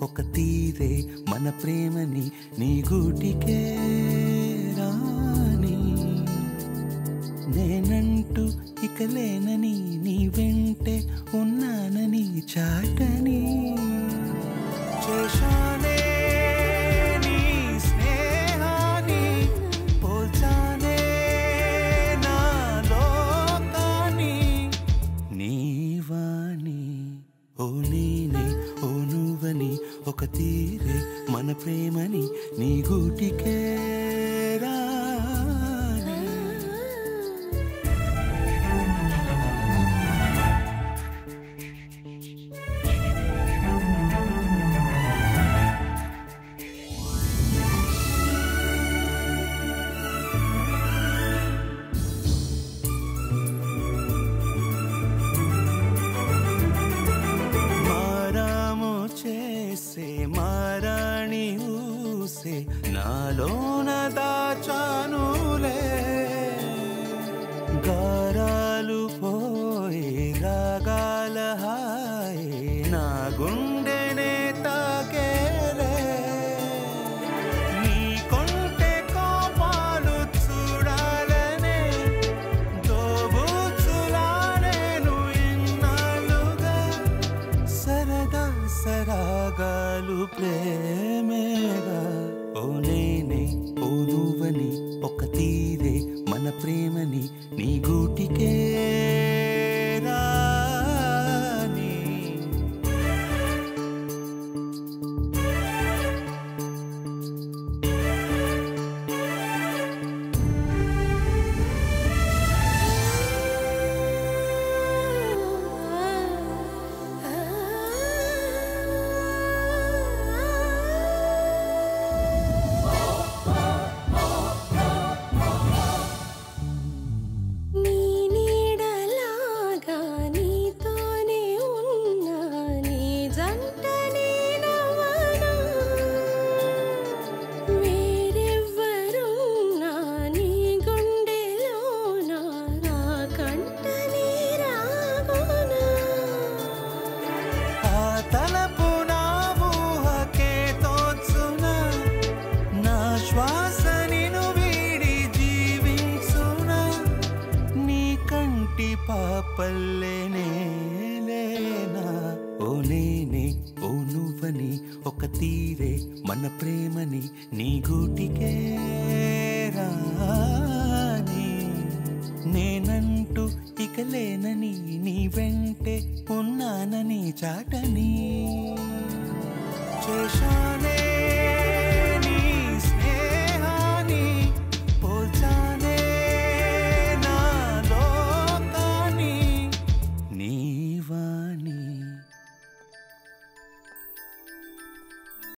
ఒక తీరే మన ప్రేమని నీ గూటికే రాని నేనంటూ ఇక లేనని నీ వెంటే ఉన్నానని చాటని చేశానే నీ స్నేహాన్ని పోల్చానే నా లోకాన్ని నీవాణి ఓ నేనే ఓ నువ్వని ఒక తీరే మన ప్రేమని నీ గూటికే రాని మారాము చేసే మారాణి ఊసే నాలోన దాచానులే గారాలు పోయి రాగాల హాయే నా గుండెనే తాకేలే నీ కొంటె కోపాలు చూడాలనే దోబూచులానేను ఇన్నాళ్ళుగా సరదా సరాగాలు ప్రేమేగా ఓ నేనే ఓ నువ్వని ఒక తీరే మన ప్రేమని నీ గూటికే రాని నీ నీడలాగా నీతోనే ఉన్నా నీ జంట నేనవ్వనా వేరెవ్వరున్నా నీ గుండెలోన నా కంట నీరాగునా ఆ తలపు నా ఊహకే తోచునా నా శ్వాస నిను వీడి జీవించునా నీ కంటి పాపల్లేనే లేనా ఓ నేనే ఓ నువ్వని ఒక తీరే మన ప్రేమని నీ గూటికే రాని నేనంటూ ఇక లేనని నీ వెంటే ఉన్నానని చాటని చేశానే